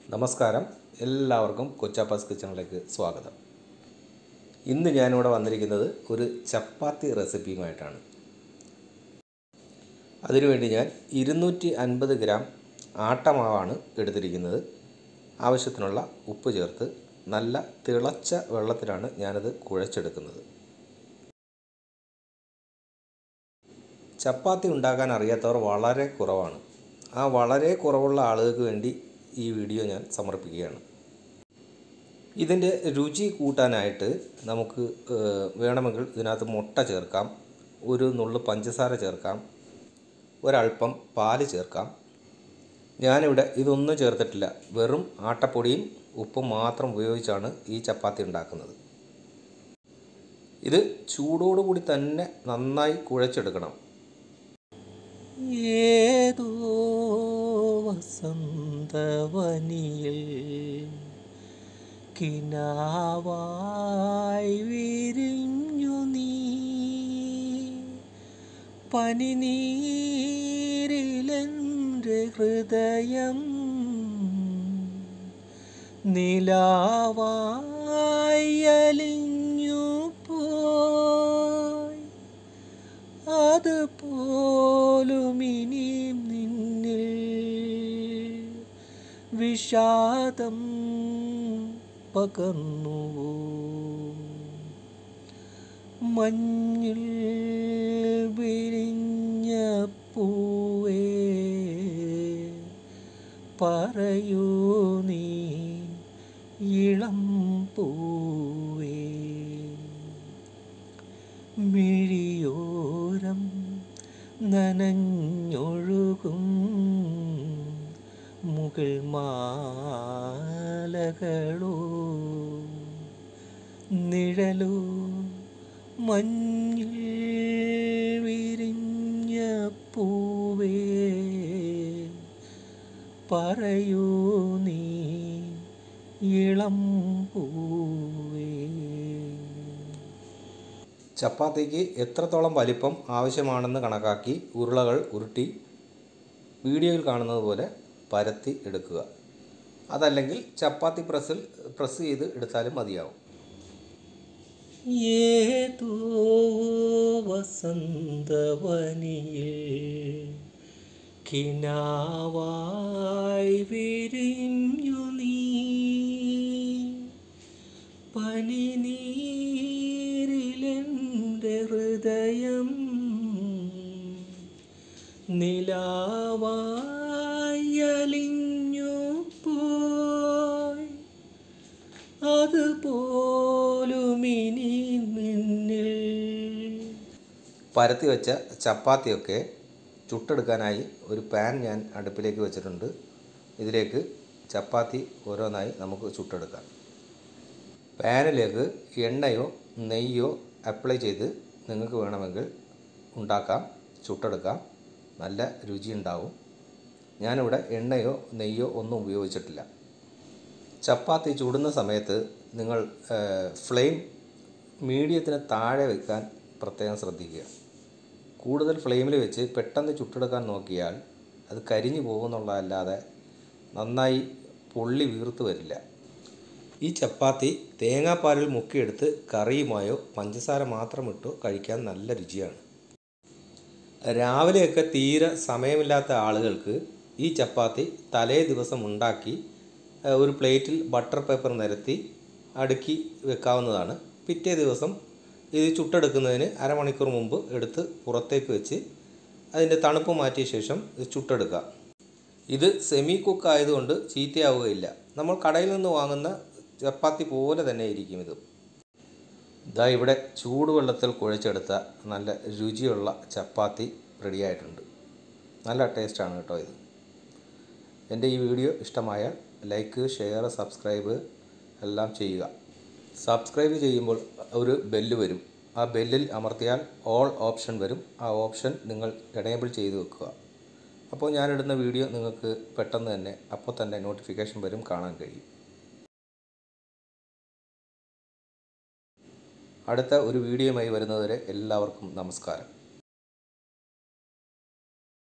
നമസ്കാരം എല്ലാവർക്കും കൊച്ചാപ്പാസ് കിച്ചണിലേക്ക് സ്വാഗതം ഇന്ന് ഞാനിവിടെ വന്നിരിക്കുന്നത് ഒരു ചപ്പാത്തി റെസിപ്പിയുമായിട്ടാണ് അതിനുവേണ്ടി ഞാൻ ഇരുന്നൂറ്റി അൻപത് ഗ്രാം ആട്ടമാവാണ് എടുത്തിരിക്കുന്നത് ആവശ്യത്തിനുള്ള ഉപ്പ് ചേർത്ത് നല്ല തിളച്ച വെള്ളത്തിലാണ് ഞാനത് കുഴച്ചെടുക്കുന്നത് ചപ്പാത്തി ഉണ്ടാക്കാൻ അറിയാത്തവർ വളരെ കുറവാണ് ആ വളരെ കുറവുള്ള ആളുകൾക്ക് വേണ്ടി ഈ വീഡിയോ ഞാൻ സമർപ്പിക്കുകയാണ് ഇതിൻ്റെ രുചി കൂട്ടാനായിട്ട് നമുക്ക് ഏഹ്, വേണമെങ്കിൽ ഇതിനകത്ത് മുട്ട ചേർക്കാം ഒരു നുള്ളു പഞ്ചസാര ചേർക്കാം ഒരല്പം പാല് ചേർക്കാം ഞാനിവിടെ ഇതൊന്നും ചേർത്തിട്ടില്ല വെറും ആട്ടപ്പൊടിയും ഉപ്പും മാത്രം ഉപയോഗിച്ചാണ് ഈ ചപ്പാത്തി ഉണ്ടാക്കുന്നത് ഇത് ചൂടോടുകൂടി തന്നെ നന്നായി കുഴച്ചെടുക്കണം ഏതോ വസന്തവനിയിൽ കിനാവായി വിരിഞ്ഞു നീ പനിനീരിലെൻ്റെ ഹൃദയം നിലാവായി അലിഞ്ഞു പോയി അതുപോലും ഇനിയും നിന്നിൽ വിഷാദം പകർന്നുവോ മഞ്ഞിൽ വിരിഞ്ഞ പൂവേ പറയൂ നീ ഇളം പൂവേ മിഴിയോരം നനഞ്ഞൊഴുകും മുകൾ മാലകളോ നിഴലോ മഞ്ഞിൽ വിരിഞ്ഞ പൂവേ പറയൂ നീ ഇളം പൂവേ ചപ്പാത്തിക്ക് എത്രത്തോളം വലിപ്പം ആവശ്യമാണെന്ന് കണക്കാക്കി ഉരുളകൾ ഉരുട്ടി വീഡിയോയിൽ കാണുന്നത് പോലെ പരത്തി എടുക്കുക അതല്ലെങ്കിൽ ചപ്പാത്തി പ്രസ്സിൽ പ്രസ് ചെയ്ത് എടുത്താലും മതിയാവും ഏതോ വസന്തവനിയിൽ കിനാവായി വിരിഞ്ഞു നീ പനിനീരിലെൻ്റെ ഹൃദയം നിലാവായി അലിഞ്ഞു പോയി അതുപോലും ഇനി നിന്നിൽ പരത്തി വെച്ച ചപ്പാത്തിയൊക്കെ ചുട്ടെടുക്കാനായി ഒരു പാൻ ഞാൻ അടുപ്പിലേക്ക് വെച്ചിട്ടുണ്ട് ഇതിലേക്ക് ചപ്പാത്തി ഓരോന്നായി നമുക്ക് ചുട്ടെടുക്കാം പാനിലേക്ക് എണ്ണയോ നെയ്യോ അപ്ലൈ ചെയ്ത് നിങ്ങൾക്ക് വേണമെങ്കിൽ ഉണ്ടാക്കാം ചുട്ടെടുക്കാം നല്ല രുചി ഉണ്ടാവും ഞാനിവിടെ എണ്ണയോ നെയ്യോ ഒന്നും ഉപയോഗിച്ചിട്ടില്ല ചപ്പാത്തി ചുടുന്ന സമയത്ത് നിങ്ങൾ ഫ്ലെയിം മീഡിയത്തിന് താഴെ വയ്ക്കാൻ പ്രത്യേകം ശ്രദ്ധിക്കുക കൂടുതൽ ഫ്ലെയിമിൽ വെച്ച് പെട്ടെന്ന് ചുട്ടെടുക്കാൻ നോക്കിയാൽ അത് കരിഞ്ഞു പോകുന്നുള്ളതല്ലാതെ നന്നായി പൊള്ളി വീർത്ത് വരില്ല ഈ ചപ്പാത്തി തേങ്ങാപ്പാലിൽ മുക്കിയെടുത്ത് കറിയുമായോ പഞ്ചസാര മാത്രം ഇട്ടോ കഴിക്കാൻ നല്ല രുചിയാണ് രാവിലെയൊക്കെ തീരെ സമയമില്ലാത്ത ആളുകൾക്ക് ഈ ചപ്പാത്തി തലേ ദിവസം ഉണ്ടാക്കി ഏഹ്, ഒരു പ്ലേറ്റിൽ ബട്ടർ പേപ്പർ നിരത്തി അടുക്കി വെക്കാവുന്നതാണ് പിറ്റേ ദിവസം ഇത് ചുട്ടെടുക്കുന്നതിന് അരമണിക്കൂർ മുമ്പ് എടുത്ത് പുറത്തേക്ക് വെച്ച് അതിൻ്റെ തണുപ്പ് മാറ്റിയ ശേഷം ഇത് ചുട്ടെടുക്കുക ഇത് സെമി കുക്ക് ആയതുകൊണ്ട് ചീത്തയാവുകയില്ല നമ്മൾ കടയിൽ നിന്ന് വാങ്ങുന്ന ചപ്പാത്തി പോലെ തന്നെ ഇരിക്കും ഇത് ഇതാ ഇവിടെ ചൂടുവെള്ളത്തിൽ കുഴച്ചെടുത്ത നല്ല രുചിയുള്ള ചപ്പാത്തി റെഡിയായിട്ടുണ്ട് നല്ല ടേസ്റ്റാണ് കേട്ടോ ഇത് എൻ്റെ ഈ വീഡിയോ ഇഷ്ടമായാൽ ലൈക്ക് ഷെയർ സബ്സ്ക്രൈബ് എല്ലാം ചെയ്യുക സബ്സ്ക്രൈബ് ചെയ്യുമ്പോൾ ഒരു ബെല്ല് വരും ആ ബെല്ലിൽ അമർത്തിയാൽ ഓൾ ഓപ്ഷൻ വരും ആ ഓപ്ഷൻ നിങ്ങൾ എനേബിൾ ചെയ്ത് വെക്കുക അപ്പോൾ ഞാനിടുന്ന വീഡിയോ നിങ്ങൾക്ക് പെട്ടെന്ന് തന്നെ അപ്പോൾ തന്നെ നോട്ടിഫിക്കേഷൻ വരും കാണാൻ കഴിയും അടുത്ത ഒരു വീഡിയോയുമായി വരുന്നതുവരെ എല്ലാവർക്കും നമസ്കാരം